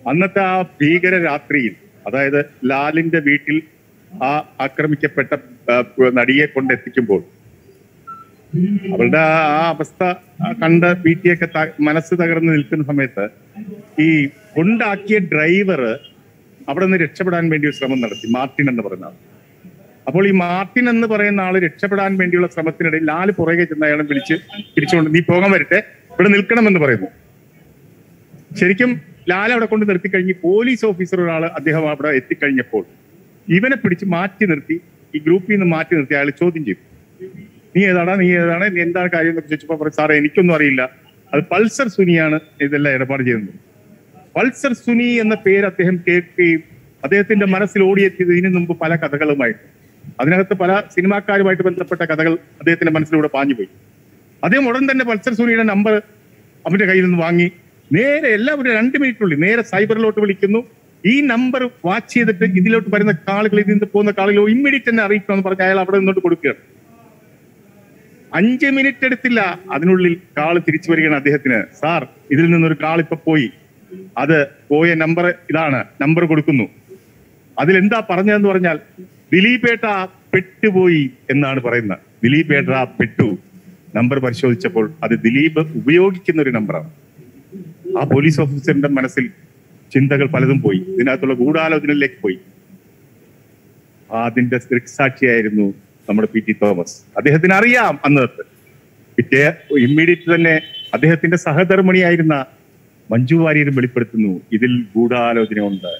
അന്നത്തെ ആ ഭീകര രാത്രിയിൽ അതായത് ലാലിന്റെ വീട്ടിൽ ആ ആക്രമിക്കപ്പെട്ട ആ, നടിയെ കൊണ്ടെത്തിക്കുമ്പോൾ അവളുടെ ആ ആ അവസ്ഥ ആ കണ്ട് പി ടി ഒക്കെ ത- മനസ്സ് തകർന്ന് നിൽക്കുന്ന സമയത്ത് ഈ കൊണ്ടാക്കിയ ഡ്രൈവർ അവിടെ നിന്ന് രക്ഷപ്പെടാൻ വേണ്ടി ഒരു ശ്രമം നടത്തി മാർട്ടിൻ എന്ന് പറയുന്ന ആൾ അപ്പോൾ ഈ മാർട്ടിൻ എന്ന് പറയുന്ന ആള് രക്ഷപ്പെടാൻ വേണ്ടിയുള്ള ശ്രമത്തിനിടയിൽ ലാല് പുറകെ ചെന്ന് അയാളെ വിളിച്ച് തിരിച്ചുകൊണ്ട് നീ പോകാൻ വരട്ടെ ഇവിടെ നിൽക്കണമെന്ന് പറയുന്നു ശരിക്കും ലാൽ അവിടെ കൊണ്ട് നിർത്തി കഴിഞ്ഞ് പോലീസ് ഓഫീസർ ഒരാൾ അദ്ദേഹം അവിടെ എത്തിക്കഴിഞ്ഞപ്പോൾ ഇവനെ പിടിച്ച് മാറ്റി നിർത്തി ഈ ഗ്രൂപ്പിൽ നിന്ന് മാറ്റി നിർത്തി അയാൾ ചോദ്യം ചെയ്തു നീ ഏതാടാ നീ ഏതാണ് നീ എന്താണ് കാര്യം എന്നൊക്കെ ചോദിച്ചപ്പോ പറയും സാറേ എനിക്കൊന്നും അറിയില്ല അത് പൾസർ സുനിയാണ് ഇതെല്ലാം ഏർപ്പാട് ചെയ്യുന്നത് പൾസർ സുനി എന്ന പേര് അദ്ദേഹം കേൾക്കുകയും അദ്ദേഹത്തിന്റെ മനസ്സിൽ ഓടിയെത്തിയത് ഇതിനു മുമ്പ് പല കഥകളുമായിട്ട് അതിനകത്ത് പല സിനിമാക്കാരുമായിട്ട് ബന്ധപ്പെട്ട കഥകൾ അദ്ദേഹത്തിന്റെ മനസ്സിലൂടെ പാഞ്ഞുപോയി അദ്ദേഹം ഉടൻ തന്നെ പൾസർ സുനിയുടെ നമ്പർ അവന്റെ കയ്യിൽ നിന്ന് വാങ്ങി നേരെ എല്ലാവരും രണ്ട് മിനിറ്റിനുള്ളിൽ നേരെ സൈബറിലോട്ട് വിളിക്കുന്നു ഈ നമ്പർ വാച്ച് ചെയ്തിട്ട് ഇതിലോട്ട് വരുന്ന കാളുകൾ ഇതിൽ നിന്ന് പോകുന്ന കാളുകളോ ഇമ്മീഡിയറ്റ് തന്നെ അറിയിക്കണമെന്ന് പറഞ്ഞ് അയാൾ അവിടെ നിന്നോട്ട് കൊടുക്കുകയാണ് അഞ്ച് മിനിറ്റ് എടുത്തില്ല അതിനുള്ളിൽ കാള് തിരിച്ചു വരികയാണ് അദ്ദേഹത്തിന് സാർ ഇതിൽ നിന്നൊരു കാൾ ഇപ്പൊ പോയി അത് പോയ നമ്പർ ഇതാണ് നമ്പർ കൊടുക്കുന്നു അതിലെന്താ പറഞ്ഞതെന്ന് പറഞ്ഞാൽ ദിലീപേട്ട പെട്ടുപോയി എന്നാണ് പറയുന്നത് ദിലീപേട്ട പെട്ടു നമ്പർ പരിശോധിച്ചപ്പോൾ അത് ദിലീപ് ഉപയോഗിക്കുന്ന ഒരു നമ്പറാണ് ആ പോലീസ് ഓഫീസറിന്റെ മനസ്സിൽ ചിന്തകൾ പലതും പോയി ഇതിനകത്തുള്ള ഗൂഢാലോചനയിലേക്ക് പോയി അതിന്റെ ദൃക്സാക്ഷിയായിരുന്നു നമ്മുടെ പി ടി തോമസ് അദ്ദേഹത്തിന് അറിയാം അന്നത്തെ പിറ്റേ ഇമ്മീഡിയറ്റ് തന്നെ അദ്ദേഹത്തിന്റെ സഹധർമ്മിണിയായിരുന്ന മഞ്ജു വാര്യരും വെളിപ്പെടുത്തുന്നു ഇതിൽ ഗൂഢാലോചന ഉണ്ട്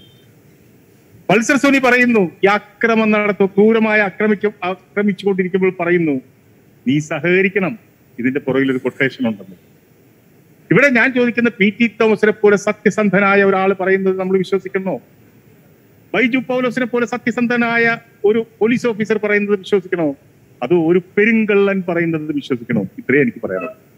പൾസർ സോനി പറയുന്നു ഈ അക്രമം നടത്തും ക്രൂരമായ ആക്രമിക്കും ആക്രമിച്ചുകൊണ്ടിരിക്കുമ്പോൾ പറയുന്നു നീ സഹകരിക്കണം ഇതിന്റെ പുറകിൽ ഒരു കൊട്ടേഷൻ ഉണ്ടെന്ന് ഇവിടെ ഞാൻ ചോദിക്കുന്ന പി ടി തോമസിനെ പോലെ സത്യസന്ധനായ ഒരാൾ പറയുന്നത് നമ്മൾ വിശ്വസിക്കണോ ബൈജു പൗലോസിനെ പോലെ സത്യസന്ധനായ ഒരു പോലീസ് ഓഫീസർ പറയുന്നത് വിശ്വസിക്കണോ അതോ ഒരു പെരുങ്കള്ളൻ പറയുന്നത് വിശ്വസിക്കണോ ഇത്രേ എനിക്ക് പറയാനുള്ളൂ